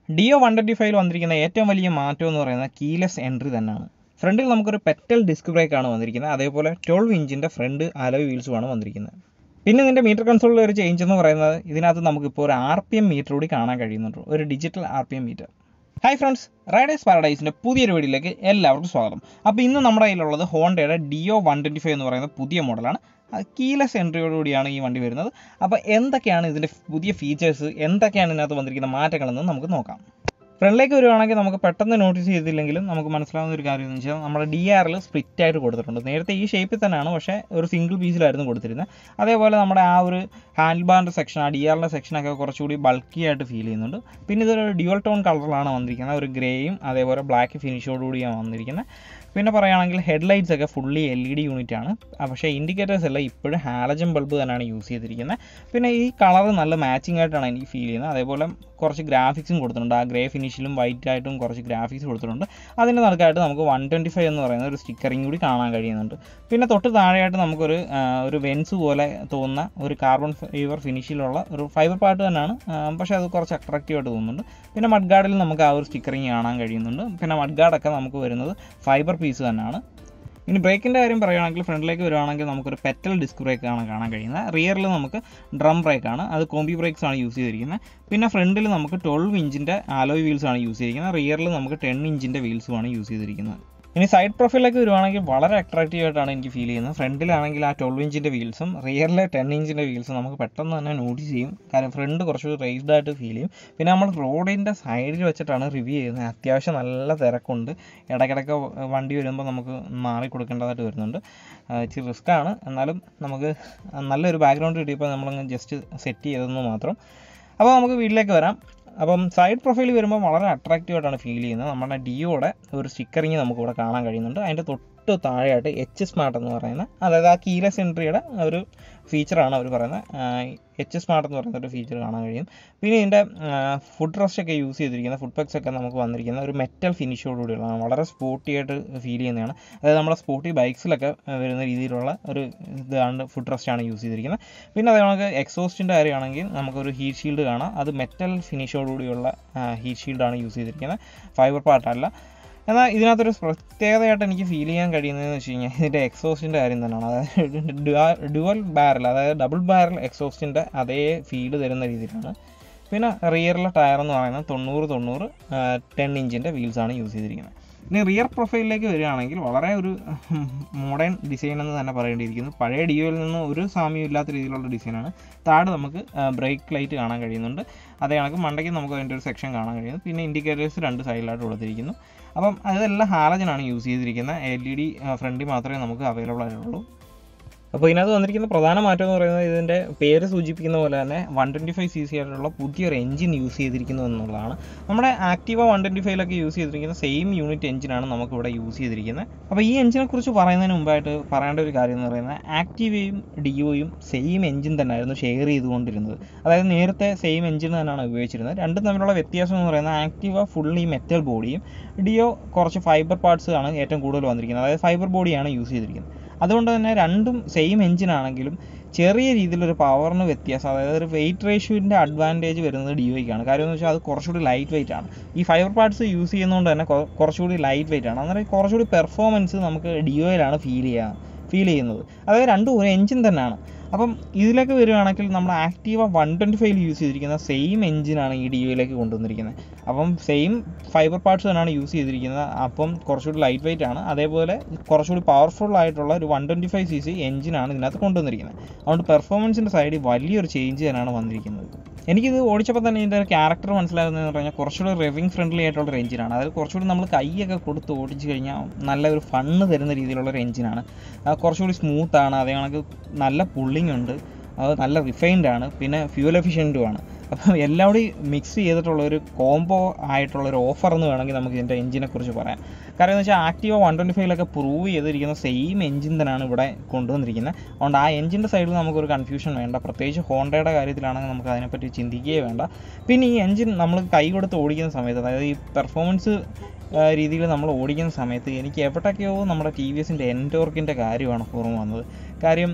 deo one twenty ഫൈവിൽ വന്നിരിക്കുന്ന ഏറ്റവും വലിയ മാറ്റം എന്ന് പറയുന്നത് കീലെസ് എൻട്രി തന്നെയാണ് ഫ്രണ്ടിൽ നമുക്കൊരു പെറ്റൽ ഡിസ്ക് ബ്രേക്കാണ് വന്നിരിക്കുന്നത് അതേപോലെ ട്വൽവ് ഇഞ്ചിൻ്റെ ഫ്രണ്ട് അലോയ് വീൽസുമാണ് വന്നിരിക്കുന്നത് പിന്നെ ഇതിൻ്റെ മീറ്റർ കൺസോളിൽ ഒരു ചേഞ്ച് എന്ന് പറയുന്നത് ഇതിനകത്ത് നമുക്കിപ്പോൾ ഒരു ആർ പി എം മീറ്റർ കൂടി കാണാൻ കഴിയുന്നുണ്ട് ഒരു digital R P M meter hi friends riders പാരഡൈസിൻ്റെ പുതിയൊരു വീഡിയോയിലേക്ക് എല്ലാവർക്കും സ്വാഗതം അപ്പോൾ ഇന്ന് നമ്മുടെ കയ്യിലുള്ളത് ഹോണ്ടയുടെ ഡിയോ വൺ ട്വൻറ്റി ഫൈവ് എന്ന് പറയുന്ന പുതിയ മോഡലാണ് കീലെസ് എൻട്രിയോടുകൂടിയാണ് ഈ വണ്ടി വരുന്നത് അപ്പോൾ എന്തൊക്കെയാണ് ഇതിൻ്റെ പുതിയ ഫീച്ചേഴ്സ് എന്തൊക്കെയാണ് ഇതിനകത്ത് വന്നിരിക്കുന്ന മാറ്റങ്ങളെന്ന് നമുക്ക് നോക്കാം ഫ്രണ്ടിലേക്ക് വരുവാണെങ്കിൽ നമുക്ക് പെട്ടെന്ന് നോട്ടീസ് ചെയ്തില്ലെങ്കിലും നമുക്ക് മനസ്സിലാവുന്ന ഒരു കാര്യം എന്ന് വെച്ചാൽ നമ്മുടെ ഡി ആറിൽ സ്പ്ലിറ്റ് ആയിട്ട് കൊടുത്തിട്ടുണ്ട് നേരത്തെ ഈ ഷേപ്പിൽ തന്നെയാണ് പക്ഷേ ഒരു സിംഗിൾ പീസിലായിരുന്നു കൊടുത്തിരുന്നത് അതേപോലെ നമ്മുടെ ആ ഒരു ഹാൻഡിൽ ബാറിൻ്റെ സെക്ഷൻ ആ ഡി ആറിൻ്റെ സെക്ഷനൊക്കെ കുറച്ചുകൂടി ബൾക്കി ആയിട്ട് ഫീൽ ചെയ്യുന്നുണ്ട് പിന്നെ ഇതൊരു ഡ്യുവൽ ടോൺ കളറിലാണ് വന്നിരിക്കുന്നത് ഒരു ഗ്രേയും അതേപോലെ ബ്ലാക്ക് ഫിനിഷോടുകൂടിയാണ് വന്നിരിക്കുന്നത് പിന്നെ പറയുകയാണെങ്കിൽ ഹെഡ്ലൈറ്റ്സ് ഒക്കെ fully L E D unit ആണ് ആ, പക്ഷേ ഇൻഡിക്കേറ്റേഴ്സ് എല്ലാം ഇപ്പോഴും ഹാലജൻ ബൾബ് തന്നെയാണ് യൂസ് ചെയ്തിരിക്കുന്നത് പിന്നെ ഈ കളർ നല്ല മാച്ചിങ് ആയിട്ടാണ് എനിക്ക് ഫീൽ ചെയ്യുന്നത് അതേപോലെ കുറച്ച് ഗ്രാഫിക്സും കൊടുത്തിട്ടുണ്ട് ആ ഗ്രേ ഫിനിഷിലും വൈറ്റ് ആയിട്ടും കുറച്ച് ഗ്രാഫിക്സ് കൊടുത്തിട്ടുണ്ട് അതിൻ്റെ നടുക്കായിട്ട് നമുക്ക് വൺ ട്വൻറ്റി ഫൈവ് എന്ന് പറയുന്ന ഒരു സ്റ്റിക്കറിങ് കൂടി കാണാൻ കഴിയുന്നുണ്ട് പിന്നെ തൊട്ട് താഴെയായിട്ട് നമുക്കൊരു ആ, ഒരു വെൻസ് പോലെ തോന്നുന്ന ഒരു കാർബൺ ഫൈബർ ഫിനിഷിലുള്ള ഒരു ഫൈബർ പാർട്ട് തന്നെയാണ് ആ, പക്ഷേ അത് കുറച്ച് അട്രാക്റ്റീവ് ആയിട്ട് തോന്നുന്നുണ്ട് പിന്നെ മഡ് ഗാർഡിൽ നമുക്ക് ആ ഒരു സ്റ്റിക്കറിങ് കാണാൻ കഴിയുന്നുണ്ട് പിന്നെ മഡ് ഗാർഡൊക്കെ നമുക്ക് വരുന്നത് ഫൈബർ പീസ് തന്നെയാണ് ഇനി ബ്രേക്കിൻ്റെ കാര്യം പറയുകയാണെങ്കിൽ ഫ്രണ്ടിലേക്ക് വരുവാണെങ്കിൽ നമുക്കൊരു പെറ്റൽ ഡിസ്ക് ബ്രേക്കാണ് കാണാൻ കഴിയുന്നത് റിയറിൽ നമുക്ക് ഡ്രം ബ്രേക്കാണ് അത് കോമ്പി ബ്രേക്സ് ആണ് യൂസ് ചെയ്തിരിക്കുന്നത് പിന്നെ ഫ്രണ്ടിൽ നമുക്ക് ട്വൽവ് ഇഞ്ചിൻ്റെ ആലോയ് വീൽസ് ആണ് യൂസ് ചെയ്തിരിക്കുന്നത് റിയറിൽ നമുക്ക് ടെൻ ഇഞ്ചിൻ്റെ വീൽസുമാണ് യൂസ് ചെയ്തിരിക്കുന്നത് ഇനി സൈഡ് പ്രൊഫൈലിലേക്ക് വരുവാണെങ്കിൽ വളരെ അട്രാക്റ്റീവ് ആയിട്ടാണ് എനിക്ക് ഫീൽ ചെയ്യുന്നത് ഫ്രണ്ടിലാണെങ്കിൽ ആ ട്വൽവ് ഇഞ്ചിൻ്റെ വീൽസും റിയറിലെ ടെൻ ഇഞ്ചിൻ്റെ വീൽസും നമുക്ക് പെട്ടെന്ന് തന്നെ നോട്ടീസ് ചെയ്യും കാരണം ഫ്രണ്ട് കുറച്ചുകൂടി റേസ്ഡ് ആയിട്ട് ഫീൽ ചെയ്യും പിന്നെ നമ്മൾ റോഡിൻ്റെ സൈഡിൽ വെച്ചിട്ടാണ് റിവ്യൂ ചെയ്യുന്നത് അത്യാവശ്യം നല്ല തിരക്കുണ്ട് ഇടയ്ക്കിടയ്ക്ക് വണ്ടി വരുമ്പോൾ നമുക്ക് മാറി കൊടുക്കേണ്ടതായിട്ട് വരുന്നുണ്ട് ആ, ഇച്ചിരി റിസ്ക് ആണ് എന്നാലും നമുക്ക് നല്ലൊരു ബാക്ക്ഗ്രൗണ്ട് കിട്ടിയപ്പോൾ നമ്മളങ്ങ് ജസ്റ്റ് സെറ്റ് ചെയ്തതെന്ന് മാത്രം അപ്പോൾ നമുക്ക് വീട്ടിലേക്ക് വരാം അപ്പം സൈഡ് പ്രൊഫൈൽ വരുമ്പോൾ വളരെ അട്രാക്റ്റീവ് ആയിട്ടാണ് ഫീൽ ചെയ്യുന്നത് നമ്മുടെ ഡിയോയുടെ ഒരു സ്റ്റിക്കറിങ് നമുക്ക് ഇവിടെ കാണാൻ കഴിയുന്നുണ്ട് അതിൻ്റെ തൊട്ട് താഴെയായിട്ട് എച്ച് സ്മാർട്ട് എന്ന് പറയുന്ന അതായത് ആ കീലസ് എൻട്രിയുടെ ഒരു ഫീച്ചറാണ് അവർ പറയുന്നത് എച്ച് സ്മാർട്ട് എന്ന് പറയുന്ന ഒരു ഫീച്ചർ കാണാൻ കഴിയും പിന്നെ ഇതിൻ്റെ ഫുഡ് റസ്റ്റ് ഒക്കെ യൂസ് ചെയ്തിരിക്കുന്ന ഫുഡ് പെക്സ് ഒക്കെ നമുക്ക് വന്നിരിക്കുന്ന ഒരു മെറ്റൽ ഫിനിഷോടുകൂടിയുള്ളതാണ് വളരെ സ്പോർട്ടി ആയിട്ട് ഫീൽ ചെയ്യുന്നതാണ് അതായത് നമ്മുടെ സ്പോർട്ടി ബൈക്സിലൊക്കെ വരുന്ന രീതിയിലുള്ള ഒരു ഇതാണ് ഫുഡ് റെസ്റ്റാണ് യൂസ് ചെയ്തിരിക്കുന്നത് പിന്നെ അതേ നമുക്ക് എക്സോസ്റ്റിൻ്റെ കാര്യമാണെങ്കിൽ നമുക്കൊരു ഹീറ്റ് ഷീൽഡ് കാണാം അത് മെറ്റൽ ഫിനിഷോടുകൂടിയുള്ള ഹീറ്റ് ഷീൽഡാണ് യൂസ് ചെയ്തിരിക്കുന്നത് ഫൈബർ പാർട്ടല്ല എന്നാൽ ഇതിനകത്തൊരു പ്രത്യേകതയായിട്ട് എനിക്ക് ഫീൽ ചെയ്യാൻ കഴിയുന്നതെന്ന് വെച്ച് കഴിഞ്ഞാൽ ഇതിൻ്റെ എക്സോസ്റ്റിൻ്റെ കാര്യം തന്നെയാണ് അതായത് ഡുവൽ ബാരൽ അതായത് ഡബിൾ ബാരൽ എക്സോസ്റ്റിൻ്റെ അതേ ഫീൽ തരുന്ന രീതിയിലാണ് പിന്നെ റിയറിലെ ടയർ എന്ന് പറയുന്നത് തൊണ്ണൂറ് തൊണ്ണൂറ് ടെൻ ഇഞ്ചിൻ്റെ വീൽസാണ് യൂസ് ചെയ്തിരിക്കുന്നത് ഇനി റിയർ പ്രൊഫൈലിലേക്ക് വരികയാണെങ്കിൽ വളരെ ഒരു മോഡേൺ ഡിസൈൻ എന്ന് തന്നെ പറയേണ്ടിയിരിക്കുന്നു പഴയ ഡിയോയിൽ നിന്ന് ഒരു സാമ്യം ഇല്ലാത്ത രീതിയിലുള്ള ഡിസൈനാണ് താഴെ നമുക്ക് ബ്രേക്ക് ലൈറ്റ് കാണാൻ കഴിയുന്നുണ്ട് അതേ കണക്ക് മണ്ടയ്ക്ക് നമുക്ക് അതിൻ്റെ ഒരു സെക്ഷൻ കാണാൻ കഴിയുന്നു പിന്നെ ഇൻഡിക്കേറ്റേഴ്സ് രണ്ട് സൈഡിലായിട്ട് കൊടുത്തിരിക്കുന്നു അപ്പം അതെല്ലാം ഹാലജനാണ് യൂസ് ചെയ്തിരിക്കുന്നത് എൽ ഇ ഡി ഫ്രണ്ടിൽ മാത്രമേ നമുക്ക് അവൈലബിൾ ആയിട്ടുള്ളൂ അപ്പോൾ ഇതിനകത്ത് വന്നിരിക്കുന്ന പ്രധാന മാറ്റം എന്ന് പറയുന്നത് ഇതിൻ്റെ പേര് സൂചിപ്പിക്കുന്ന പോലെ തന്നെ one twenty five C C ആയിട്ടുള്ള പുതിയൊരു എഞ്ചിൻ യൂസ് ചെയ്തിരിക്കുന്നു എന്നുള്ളതാണ് നമ്മുടെ ആക്റ്റീവ വൺ ട്വൻറ്റി ഫൈവിലൊക്കെ യൂസ് ചെയ്തിരിക്കുന്ന സെയിം യൂണിറ്റ് എഞ്ചിനാണ് നമുക്കിവിടെ യൂസ് ചെയ്തിരിക്കുന്നത് അപ്പോൾ ഈ എഞ്ചിനെ കുറിച്ച് പറയുന്നതിന് മുമ്പായിട്ട് പറയേണ്ട ഒരു കാര്യം എന്ന് പറയുന്നത് ആക്റ്റീവയും ഡിയോയും സെയിം എഞ്ചിൻ തന്നെയായിരുന്നു ഷെയർ ചെയ്തുകൊണ്ടിരുന്നത് അതായത് നേരത്തെ സെയിം എഞ്ചിൻ തന്നെയാണ് ഉപയോഗിച്ചിരുന്നത് രണ്ടും തമ്മിലുള്ള വ്യത്യാസം എന്ന് പറയുന്നത് ആക്റ്റീവ ഫുള്ളി മെറ്റൽ ബോഡിയും ഡിയോ കുറച്ച് ഫൈബർ പാർട്സ് ആണ് ഏറ്റവും കൂടുതൽ വന്നിരിക്കുന്നത് അതായത് ഫൈബർ ബോഡിയാണ് യൂസ് ചെയ്തിരിക്കുന്നത് അതുകൊണ്ട് തന്നെ രണ്ടും സെയിം എഞ്ചിൻ ആണെങ്കിലും ചെറിയ രീതിയിലൊരു പവറിന് വ്യത്യാസം അതായത് ഒരു വെയിറ്റ് റേഷ്യോൻ്റെ അഡ്വാൻറ്റേജ് വരുന്നത് ഡിയോയ്ക്കാണ് കാര്യം എന്ന് വെച്ചാൽ അത് കുറച്ചുകൂടി ലൈറ്റ് വെയിറ്റ് ആണ് ഈ ഫൈബർ പാർട്സ് യൂസ് ചെയ്യുന്നതുകൊണ്ട് തന്നെ കൊ- കുറച്ചുകൂടി ലൈറ്റ് വെയിറ്റ് ആണ് അന്നേരം കുറച്ചുകൂടി പെർഫോമൻസ് നമുക്ക് ഡിയോയിലാണ് ഫീൽ ചെയ്യാൻ ഫീൽ ചെയ്യുന്നത് അതായത് രണ്ടും ഒരു എഞ്ചിൻ തന്നെയാണ് അപ്പം ഇതിലേക്ക് വരികയാണെങ്കിൽ നമ്മൾ ആക്റ്റീവ വൺ ട്വൻറ്റി ഫൈവിൽ യൂസ് ചെയ്തിരിക്കുന്ന സെയിം എഞ്ചിനാണ് ഈ ഡിയോയിലേക്ക് കൊണ്ടുവന്നിരിക്കുന്നത് അപ്പം സെയിം ഫൈബർ പാർട്സ് തന്നെയാണ് യൂസ് ചെയ്തിരിക്കുന്നത് അപ്പം കുറച്ചുകൂടി ലൈറ്റ് വെയിറ്റ് ആണ് അതേപോലെ കുറച്ചുകൂടി പവർഫുൾ ആയിട്ടുള്ള ഒരു one twenty five C C എഞ്ചിനാണ് ഇതിനകത്ത് കൊണ്ടുവന്നിരിക്കുന്നത് അതുകൊണ്ട് പെർഫോമൻസിൻ്റെ സൈഡിൽ വലിയൊരു ചേഞ്ച് തന്നെയാണ് വന്നിരിക്കുന്നത് എനിക്കിത് ഓടിച്ചപ്പോൾ തന്നെ ഇതിൻ്റെ ക്യാരക്ടർ മനസ്സിലാകുന്നതെന്ന് പറഞ്ഞാൽ കുറച്ചുകൂടി റെവിങ് ഫ്രണ്ട്ലി ആയിട്ടുള്ള ഒരു എഞ്ചിനാണ് അതായത് കുറച്ചുകൂടി നമ്മൾ കൈയൊക്കെ കൊടുത്ത് ഓടിച്ച് കഴിഞ്ഞാൽ നല്ല ഒരു ഫണ്ണ് തരുന്ന രീതിയിലുള്ള ഒരു എഞ്ചിനാണ് കുറച്ചുകൂടി സ്മൂത്താണ് അതേ കണക്ക് നല്ല പുള്ളിങ് ഉണ്ട് അത് നല്ല റിഫൈൻഡ് ആണ് പിന്നെ ഫ്യൂൽ എഫിഷ്യൻറ്റും ആണ് അപ്പം എല്ലാം കൂടി മിക്സ് ചെയ്തിട്ടുള്ള ഒരു കോംബോ ആയിട്ടുള്ള ഒരു ഓഫർ എന്ന് വേണമെങ്കിൽ നമുക്ക് ഇതിൻ്റെ എഞ്ചിനെ കുറിച്ച് പറയാം കാരണം എന്ന് വെച്ചാൽ ആക്റ്റീവ വൺ ട്വൻറ്റി ഫൈവിലൊക്കെ പ്രൂവ് ചെയ്തിരിക്കുന്ന സെയിം എഞ്ചിൻ തന്നെയാണ് ഇവിടെ കൊണ്ടുവന്നിരിക്കുന്നത് അതുകൊണ്ട് ആ എഞ്ചിൻ്റെ സൈഡിൽ നമുക്കൊരു കൺഫ്യൂഷൻ വേണ്ട പ്രത്യേകിച്ച് ഹോണ്ടയുടെ കാര്യത്തിലാണെങ്കിൽ നമുക്ക് അതിനെപ്പറ്റി ചിന്തിക്കുകയേ വേണ്ട പിന്നെ ഈ എഞ്ചിൻ നമ്മൾ കൈ കൊടുത്ത് ഓടിക്കുന്ന സമയത്ത് അതായത് ഈ പെർഫോമൻസ് രീതിയിൽ നമ്മൾ ഓടിക്കുന്ന സമയത്ത് എനിക്ക് എവിടൊക്കെയോ നമ്മുടെ ടി വി എസിൻ്റെ എൻറ്റോർക്കിൻ്റെ കാര്യമാണ് ഓർമ്മ വന്നത് കാര്യം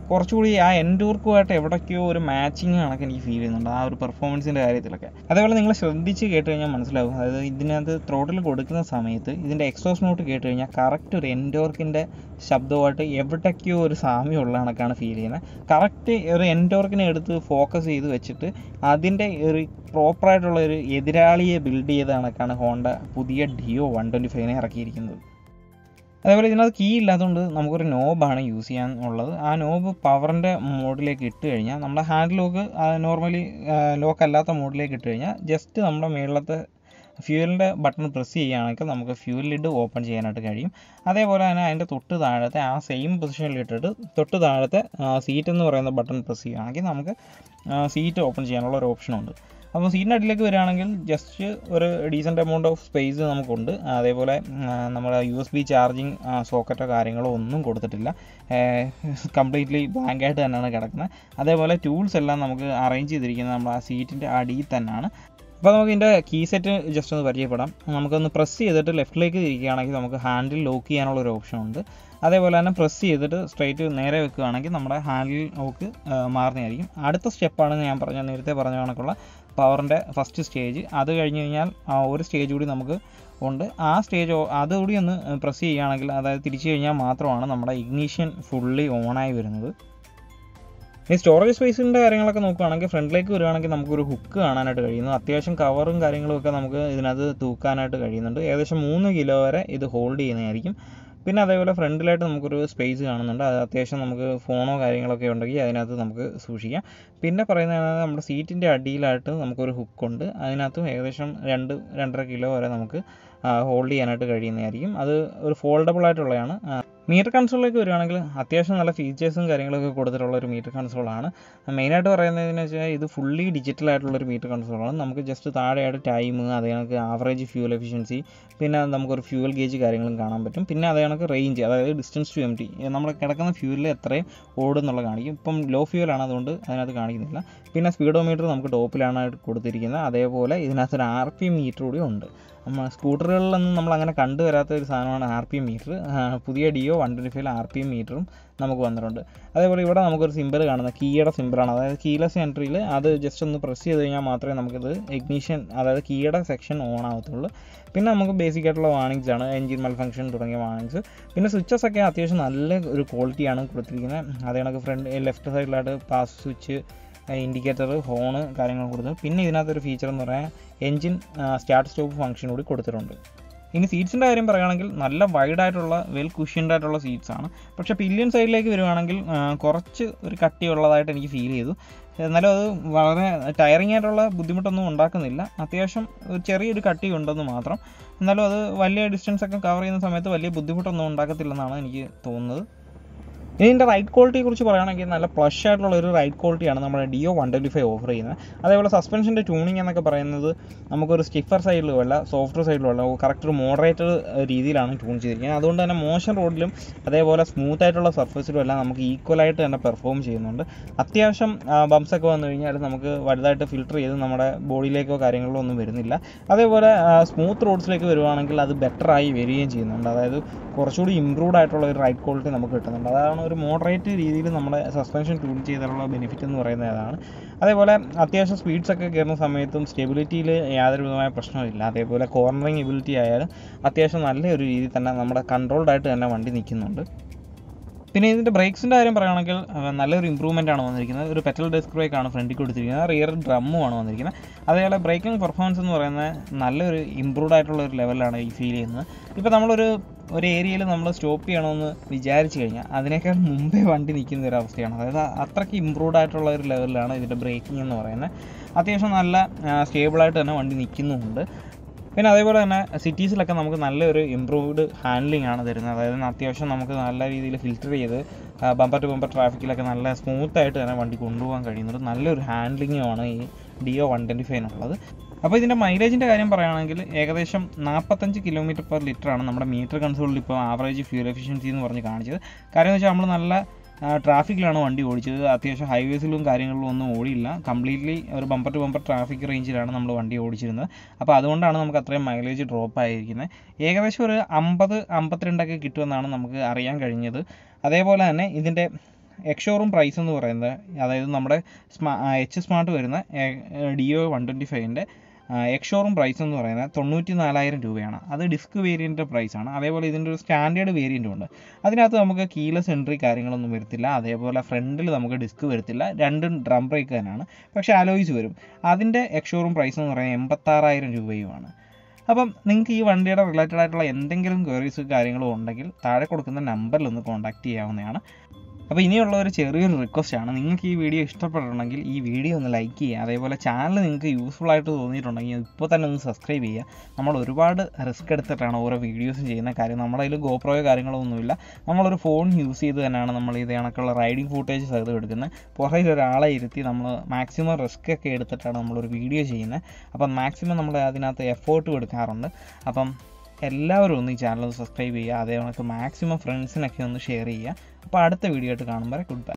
കുറച്ചുകൂടി ആ എൻഡോർക്കുമായിട്ട് എവിടേക്കോ ഒരു മാച്ചിങ് കണക്ക് എനിക്ക് ഫീൽ ചെയ്യുന്നുണ്ട് ആ ഒരു പെർഫോമൻസിൻ്റെ കാര്യത്തിലൊക്കെ അതേപോലെ നിങ്ങൾ ശ്രദ്ധിച്ച് കേട്ട് കഴിഞ്ഞാൽ മനസ്സിലാവും അതായത് ഇതിനകത്ത് ത്രോട്ടിൽ കൊടുക്കുന്ന സമയത്ത് ഇതിൻ്റെ എക്സോസ് നോട്ട് കേട്ട് കഴിഞ്ഞാൽ കറക്റ്റ് ഒരു എൻഡോർക്കിൻ്റെ ശബ്ദമായിട്ട് എവിടേക്കോ ഒരു സാമ്യമുള്ള കണക്കാണ് ഫീൽ ചെയ്യുന്നത് കറക്റ്റ് ഒരു എൻഡോർക്കിനെ എടുത്ത് ഫോക്കസ് ചെയ്ത് വെച്ചിട്ട് അതിൻ്റെ ഒരു പ്രോപ്പറായിട്ടുള്ള ഒരു എതിരാളിയെ ബിൽഡ് ചെയ്ത കണക്കാണ് ഹോണ്ട പുതിയ ഡിയോ വൺ ട്വൻറ്റി ഫൈവിനെ ഇറക്കിയിരിക്കുന്നത് അതേപോലെ ഇതിനകത്ത് കീ ഇല്ലാത്തതുകൊണ്ട് നമുക്കൊരു നോബാണ് യൂസ് ചെയ്യാൻ ഉള്ളത് ആ നോബ് പവറിൻ്റെ മോഡിലേക്ക് ഇട്ട് കഴിഞ്ഞാൽ നമ്മുടെ ഹാൻഡ് ലോക്ക് നോർമലി ലോക്ക് അല്ലാത്ത മോഡിലേക്ക് ഇട്ട് കഴിഞ്ഞാൽ ജസ്റ്റ് നമ്മുടെ മേളിലത്തെ ഫ്യൂവലിൻ്റെ ബട്ടൺ പ്രസ് ചെയ്യുകയാണെങ്കിൽ നമുക്ക് ഫ്യൂവൽ ലിഡ് ഓപ്പൺ ചെയ്യാനായിട്ട് കഴിയും അതേപോലെ തന്നെ അതിൻ്റെ തൊട്ട് താഴത്തെ ആ സെയിം പൊസിഷനിൽ ഇട്ടിട്ട് തൊട്ട് താഴത്തെ സീറ്റ് എന്ന് പറയുന്ന ബട്ടൺ പ്രസ് ചെയ്യുകയാണെങ്കിൽ നമുക്ക് സീറ്റ് ഓപ്പൺ ചെയ്യാനുള്ള ഒരു ഓപ്ഷനുണ്ട് അപ്പോൾ സീറ്റിൻ്റെ അടിയിലേക്ക് വരികയാണെങ്കിൽ ജസ്റ്റ് ഒരു ഡീസൻറ്റ് എമൗണ്ട് ഓഫ് സ്പേസ് നമുക്കുണ്ട് അതേപോലെ നമ്മുടെ യു എസ് ബി ചാർജിങ് സോക്കറ്റോ കാര്യങ്ങളോ ഒന്നും കൊടുത്തിട്ടില്ല കംപ്ലീറ്റ്ലി ബ്ലാങ്ക് ആയിട്ട് തന്നെയാണ് കിടക്കുന്നത് അതേപോലെ ടൂൾസ് എല്ലാം നമുക്ക് അറേഞ്ച് ചെയ്തിരിക്കുന്നത് നമ്മുടെ ആ സീറ്റിൻ്റെ അടിയിൽ തന്നെയാണ് അപ്പോൾ നമുക്ക് ഇതിൻ്റെ കീ സെറ്റ് ജസ്റ്റ് ഒന്ന് പരിചയപ്പെടാം നമുക്കൊന്ന് പ്രസ് ചെയ്തിട്ട് ലെഫ്റ്റിലേക്ക് തിരിക്കുകയാണെങ്കിൽ നമുക്ക് ഹാൻഡിൽ ലോക്ക് ചെയ്യാനുള്ള ഒരു ഓപ്ഷൻ ഉണ്ട് അതേപോലെ തന്നെ പ്രസ് ചെയ്തിട്ട് സ്ട്രൈറ്റ് നേരെ വെക്കുകയാണെങ്കിൽ നമ്മുടെ ഹാൻഡിൽ ലോക്ക് മാറുന്നതായിരിക്കും അടുത്ത സ്റ്റെപ്പാണ് ഞാൻ പറഞ്ഞ നേരത്തെ പറഞ്ഞ കണക്കുള്ള പവറിൻ്റെ ഫസ്റ്റ് സ്റ്റേജ് അത് കഴിഞ്ഞ് കഴിഞ്ഞാൽ ഒരു സ്റ്റേജ് കൂടി നമുക്ക് ഉണ്ട് ആ സ്റ്റേജ് അതുകൂടി ഒന്ന് പ്രസ് ചെയ്യുകയാണെങ്കിൽ അതായത് തിരിച്ചു കഴിഞ്ഞാൽ മാത്രമാണ് നമ്മുടെ ഇഗ്നീഷ്യൻ ഫുള്ളി ഓണായി വരുന്നത് ഈ സ്റ്റോറേജ് സ്പേസിൻ്റെ കാര്യങ്ങളൊക്കെ നോക്കുകയാണെങ്കിൽ ഫ്രണ്ടിലേക്ക് വരികയാണെങ്കിൽ നമുക്കൊരു ഹുക്ക് കാണാനായിട്ട് കഴിയുന്നു അത്യാവശ്യം കവറും കാര്യങ്ങളും ഒക്കെ നമുക്ക് ഇതിനകത്ത് തൂക്കാനായിട്ട് കഴിയുന്നുണ്ട് ഏകദേശം മൂന്ന് കിലോ വരെ ഇത് ഹോൾഡ് ചെയ്യുന്നതായിരിക്കും പിന്നെ അതേപോലെ ഫ്രണ്ടിലായിട്ട് നമുക്കൊരു സ്പേസ് കാണുന്നുണ്ട് അത് അത്യാവശ്യം നമുക്ക് ഫോണോ കാര്യങ്ങളൊക്കെ ഉണ്ടെങ്കിൽ അതിനകത്ത് നമുക്ക് സൂക്ഷിക്കാം പിന്നെ പറയുന്നത് നമ്മുടെ സീറ്റിൻ്റെ അടിയിലായിട്ട് നമുക്കൊരു ഹുക്കുണ്ട് അതിനകത്തും ഏകദേശം രണ്ട് രണ്ടര കിലോ വരെ നമുക്ക് ഹോൾഡ് ചെയ്യാനായിട്ട് കഴിയുന്നതായിരിക്കും അത് ഒരു ഫോൾഡബിൾ ആയിട്ടുള്ളതാണ് മീറ്റർ കൺസോളിലേക്ക് വരികയാണെങ്കിൽ അത്യാവശ്യം നല്ല ഫീച്ചേഴ്സും കാര്യങ്ങളൊക്കെ കൊടുത്തിട്ടുള്ള ഒരു മീറ്റർ കൺസോളാണ് മെയിനായിട്ട് പറയുന്നതെന്ന് വെച്ചാൽ ഇത് ഫുള്ളി ഡിജിറ്റൽ ആയിട്ടുള്ള ഒരു മീറ്റർ കൺസോളാണ് നമുക്ക് ജസ്റ്റ് താഴെയായിട്ട് ടൈം അതേ കണക്ക് ആവറേജ് ഫ്യൂൽ എഫിഷ്യൻസി പിന്നെ നമുക്കൊരു ഫ്യൂൽ ഗേജ് കാര്യങ്ങളും കാണാൻ പറ്റും പിന്നെ അതേ കണക്ക് റേഞ്ച് അതായത് ഡിസ്റ്റൻസ് ടു എം ടി നമ്മൾ കിടക്കുന്ന ഫ്യൂലിൽ എത്രയും ഓടുന്നുള്ള കാണിക്കും ഇപ്പം ലോ ഫ്യൂലാണ് അതുകൊണ്ട് അതിനകത്ത് കാണിക്കുന്നില്ല പിന്നെ സ്പീഡോമീറ്റർ നമുക്ക് ടോപ്പിലാണ് കൊടുത്തിരിക്കുന്നത് അതേപോലെ ഇതിനകത്ത് ഒരു ആർ പി എം മീറ്റർ കൂടി ഉണ്ട് സ്കൂട്ടറുകളിലൊന്നും നമ്മൾ അങ്ങനെ കണ്ടുവരാത്ത ഒരു സാധനമാണ് ആർ പി എം മീറ്റർ പുതിയ Dio one twenty five R P M മീറ്ററും നമുക്ക് വന്നിട്ടുണ്ട് അതേപോലെ ഇവിടെ നമുക്കൊരു സിമ്പിൾ കാണുന്നത് കീയുടെ സിമ്പിളാണ് അതായത് കീലെസ് എൻട്രിയിൽ അത് ജസ്റ്റ് ഒന്ന് പ്രസ് ചെയ്ത് കഴിഞ്ഞാൽ മാത്രമേ നമുക്കിത് ഇഗ്നീഷൻ അതായത് കീയുടെ സെക്ഷൻ ഓൺ ആവത്തുള്ളൂ പിന്നെ നമുക്ക് ബേസിക് ആയിട്ടുള്ള വാണിങ്സ് ആണ് എൻജിൻ മൽ ഫംഗ്ഷൻ തുടങ്ങിയ വാണിങ്സ് പിന്നെ സ്വിച്ചസ് ഒക്കെ അത്യാവശ്യം നല്ല ഒരു ക്വാളിറ്റിയാണ് കൊടുത്തിരിക്കുന്നത് അതേ കണക്ക് ഫ്രണ്ട് ലെഫ്റ്റ് സൈഡിലായിട്ട് പാസ് സ്വിച്ച് ഇൻഡിക്കേറ്റർ ഹോണ് കാര്യങ്ങൾ കൊടുത്തു പിന്നെ ഇതിനകത്തൊരു ഫീച്ചർ എന്ന് പറയാൻ എൻജിൻ സ്റ്റാർട്ട് സ്റ്റോപ്പ് ഫംഗ്ഷൻ കൂടി കൊടുത്തിട്ടുണ്ട് ഇനി സീറ്റ്സിൻ്റെ കാര്യം പറയുകയാണെങ്കിൽ നല്ല വൈഡ് ആയിട്ടുള്ള വെൽ കുഷ്യൻഡ് ആയിട്ടുള്ള സീറ്റ്സ് ആണ് പക്ഷേ പില്ലിയൻ സൈഡിലേക്ക് വരുവാണെങ്കിൽ കുറച്ച് ഒരു കട്ടിയുള്ളതായിട്ട് എനിക്ക് ഫീൽ ചെയ്തു എന്നാലും അത് വളരെ ടയറിങ് ആയിട്ടുള്ള ബുദ്ധിമുട്ടൊന്നും ഉണ്ടാക്കുന്നില്ല അത്യാവശ്യം ഒരു ചെറിയൊരു കട്ടി ഉണ്ടെന്ന് മാത്രം എന്നാലും അത് വലിയ ഡിസ്റ്റൻസ് ഒക്കെ കവർ ചെയ്യുന്ന സമയത്ത് വലിയ ബുദ്ധിമുട്ടൊന്നും ഉണ്ടാക്കത്തില്ലെന്നാണ് എനിക്ക് തോന്നുന്നത് ഇതിൻ്റെ റൈഡ് ക്വാളിറ്റിയെ കുറിച്ച് പറയുകയാണെങ്കിൽ നല്ല പ്ലഷ് ആയിട്ടുള്ള ഒരു റൈഡ് ക്വാളിറ്റിയാണ് നമ്മുടെ Dio one twenty five offer ചെയ്യുന്നത് അതേപോലെ സസ്പെൻഷൻ്റെ ട്യൂണിംഗ് എന്നൊക്കെ പറയുന്നത് നമുക്കൊരു സ്റ്റിഫർ സൈഡിലും അല്ല സോഫ്റ്റ് സൈഡിലും അല്ല കറക്റ്റ് ഒരു മോഡറേറ്റഡ് രീതിയിലാണ് ട്യൂൺ ചെയ്തിരിക്കുന്നത് അതുകൊണ്ട് തന്നെ മോശം റോഡിലും അതേപോലെ സ്മൂത്ത് ആയിട്ടുള്ള സർഫസിലും എല്ലാം നമുക്ക് ഈക്വലായിട്ട് തന്നെ പെർഫോം ചെയ്യുന്നുണ്ട് അത്യാവശ്യം ബംസ് ഒക്കെ വന്നു കഴിഞ്ഞാൽ നമുക്ക് വലുതായിട്ട് ഫിൽട്ടർ ചെയ്ത് നമ്മുടെ ബോഡിയിലേക്കോ കാര്യങ്ങളിലോ ഒന്നും വരുന്നില്ല അതേപോലെ സ്മൂത്ത് റോഡ്സിലേക്ക് വരുവാണെങ്കിൽ അത് ബെറ്ററായി വരികയും ചെയ്യുന്നുണ്ട് അതായത് കുറച്ചുകൂടി ഇമ്പ്രൂവ്ഡ് ആയിട്ടുള്ള ഒരു റൈഡ് ക്വാളിറ്റി നമുക്ക് കിട്ടുന്നുണ്ട് അതാണ് ഒരു മോഡറേറ്റ് രീതിയിൽ നമ്മുടെ സസ്പെൻഷൻ ട്യൂൺ ചെയ്തിട്ടുള്ള ബെനിഫിറ്റ് എന്ന് പറയുന്നത് അതാണ് അതേപോലെ അത്യാവശ്യം സ്പീഡ്സ് ഒക്കെ കയറുന്ന സമയത്തും സ്റ്റെബിലിറ്റിയിൽ യാതൊരു വിധമായ പ്രശ്നമില്ല അതേപോലെ കോർണറിങ് എബിലിറ്റി ആയാലും അത്യാവശ്യം നല്ലൊരു രീതിയിൽ തന്നെ നമ്മുടെ കൺട്രോൾഡ് ആയിട്ട് തന്നെ വണ്ടി നിൽക്കുന്നുണ്ട് പിന്നെ ഇതിൻ്റെ ബ്രേക്സിൻ്റെ കാര്യം പറയുകയാണെങ്കിൽ നല്ലൊരു ഇമ്പ്രൂവ്മെൻ്റ് ആണ് വന്നിരിക്കുന്നത് ഒരു പെറ്റൽ ഡിസ്ക് ബ്രേക്ക് ആണ് ഫ്രണ്ടിൽ കൊടുത്തിരിക്കുന്നത് റിയർ ഡ്രമ്മും ആണ് വന്നിരിക്കുന്നത് അതേപോലെ ബ്രേക്കിംഗ് പെർഫോമൻസ് എന്ന് പറയുന്നത് നല്ലൊരു ഇമ്പ്രൂവ്ഡ് ആയിട്ടുള്ള ഒരു ലെവലാണ് ഈ ഫീൽ ചെയ്യുന്നത് ഇപ്പോൾ നമ്മളൊരു ഒരു ഏരിയയിൽ നമ്മൾ സ്റ്റോപ്പ് ചെയ്യണമെന്ന് വിചാരിച്ചു കഴിഞ്ഞാൽ അതിനേക്കാൾ മുമ്പേ വണ്ടി നിൽക്കുന്ന ഒരു അവസ്ഥയാണ് അതായത് അത്രയ്ക്ക് ഇമ്പ്രൂവ്ഡ് ആയിട്ടുള്ള ഒരു ലെവലിലാണ് ഇതിൻ്റെ ബ്രേക്കിംഗ് എന്ന് പറയുന്നത് അത്യാവശ്യം നല്ല സ്റ്റേബിളായിട്ട് തന്നെ വണ്ടി നിൽക്കുന്നുമുണ്ട് പിന്നെ അതേപോലെ തന്നെ സിറ്റീസിലൊക്കെ നമുക്ക് നല്ലൊരു ഇമ്പ്രൂവ്ഡ് ഹാൻഡ്ലിംഗ് ആണ് തരുന്നത് അതായത് അത്യാവശ്യം നമുക്ക് നല്ല രീതിയിൽ ഫിൽറ്റർ ചെയ്ത് ബമ്പർ ടു ബമ്പർ ട്രാഫിക്കിലൊക്കെ നല്ല സ്മൂത്ത് ആയിട്ട് തന്നെ വണ്ടി കൊണ്ടുപോകാൻ കഴിയുന്നത് നല്ലൊരു ഹാൻഡ്ലിങ്ങുമാണ് ഈ ഡിയോ വൺ ട്വൻറ്റി ഫൈവിനുള്ളത് അപ്പോൾ ഇതിൻ്റെ മൈലേജിൻ്റെ കാര്യം പറയുകയാണെങ്കിൽ ഏകദേശം നാൽപ്പത്തഞ്ച് കിലോമീറ്റർ പെർ ലിറ്റർ ആണ് നമ്മുടെ മീറ്റർ കൺസോളിൽ ഇപ്പോൾ ആവറേജ് ഫ്യൂൽ എഫിഷ്യൻസി എന്ന് പറഞ്ഞ് കാണിച്ചത് കാര്യം എന്ന് വെച്ചാൽ നമ്മൾ നല്ല ട്രാഫിക്കിലാണ് വണ്ടി ഓടിച്ചത് അത്യാവശ്യം ഹൈവേസിലും കാര്യങ്ങളിലും ഒന്നും ഓടിയില്ല കംപ്ലീറ്റ്ലി ഒരു ബമ്പർ ടു ബമ്പർ ട്രാഫിക് റേഞ്ചിലാണ് നമ്മൾ വണ്ടി ഓടിച്ചിരുന്നത് അപ്പോൾ അതുകൊണ്ടാണ് നമുക്ക് അത്രയും മൈലേജ് ഡ്രോപ്പ് ആയിരിക്കുന്നത് ഏകദേശം ഒരു അമ്പത് അമ്പത്തിരണ്ടൊക്കെ കിട്ടുമെന്നാണ് നമുക്ക് അറിയാൻ കഴിഞ്ഞത് അതേപോലെ തന്നെ ഇതിൻ്റെ എക്സ്ഷോറൂം പ്രൈസ് എന്ന് പറയുന്നത് അതായത് നമ്മുടെ സ്മാ എച്ച് സ്മാർട്ട് വരുന്ന ഡിഒ വൺ ട്വൻറ്റി ഫൈവിൻ്റെ എക്സ്ഷോറൂം പ്രൈസ് എന്ന് പറയുന്നത് തൊണ്ണൂറ്റി നാലായിരം രൂപയാണ് അത് ഡിസ്ക് വേരിയൻ്റെ പ്രൈസാണ് അതേപോലെ ഇതിൻ്റെ ഒരു സ്റ്റാൻഡേർഡ് വേരിയൻറ്റും ഉണ്ട് അതിനകത്ത് നമുക്ക് കീലെസ് എൻട്രി കാര്യങ്ങളൊന്നും വരത്തില്ല അതേപോലെ ഫ്രണ്ടിൽ നമുക്ക് ഡിസ്ക് വരത്തില്ല രണ്ടും ഡ്രം ബ്രേക്ക് തന്നെയാണ് പക്ഷേ അലോയ്സ് വരും അതിൻ്റെ എക്സ്ഷോറൂം പ്രൈസ് എന്ന് പറയുന്നത് എൺപത്താറായിരം രൂപയുമാണ് അപ്പം നിങ്ങൾക്ക് ഈ വണ്ടിയുടെ റിലേറ്റഡ് ആയിട്ടുള്ള എന്തെങ്കിലും ക്വയറീസ് കാര്യങ്ങളോ ഉണ്ടെങ്കിൽ താഴെ കൊടുക്കുന്ന നമ്പറിൽ ഒന്ന് കോൺടാക്ട് ചെയ്യാവുന്നതാണ് അപ്പോൾ ഇനിയുള്ള ഒരു ചെറിയൊരു റിക്വസ്റ്റ് ആണ് നിങ്ങൾക്ക് ഈ വീഡിയോ ഇഷ്ടപ്പെട്ടിട്ടുണ്ടെങ്കിൽ ഈ വീഡിയോ ഒന്ന് ലൈക്ക് ചെയ്യുക അതേപോലെ ചാനൽ നിങ്ങൾക്ക് യൂസ്ഫുൾ ആയിട്ട് തോന്നിയിട്ടുണ്ടെങ്കിൽ ഇപ്പോൾ തന്നെ ഒന്ന് സബ്സ്ക്രൈബ് ചെയ്യുക നമ്മൾ ഒരുപാട് റിസ്ക് എടുത്തിട്ടാണ് ഓരോ വീഡിയോസും ചെയ്യുന്ന കാര്യം നമ്മുടെ കയ്യിൽ ഗോപ്രോയോ കാര്യങ്ങളോ ഒന്നുമില്ല നമ്മളൊരു ഫോൺ യൂസ് ചെയ്ത് തന്നെയാണ് നമ്മൾ ഇത് കണക്കുള്ള റൈഡിങ് ഫൂട്ടേജ് അത് എടുക്കുന്നത് പുറകിൽ ഒരാളെ ഇരുത്തി നമ്മൾ മാക്സിമം റിസ്ക് ഒക്കെ എടുത്തിട്ടാണ് നമ്മളൊരു വീഡിയോ ചെയ്യുന്നത് അപ്പം മാക്സിമം നമ്മൾ അതിനകത്ത് എഫേർട്ടും എടുക്കാറുണ്ട് അപ്പം എല്ലാവരും ഒന്ന് ഈ ചാനൽ ഒന്ന് സബ്സ്ക്രൈബ് ചെയ്യുക അതേ കണക്ക് മാക്സിമം ഫ്രണ്ട്സിനൊക്കെ ഒന്ന് ഷെയർ ചെയ്യുക അപ്പോൾ അടുത്ത വീഡിയോ ആയിട്ട് കാണുമ്പോൾ ഗുഡ് ബൈ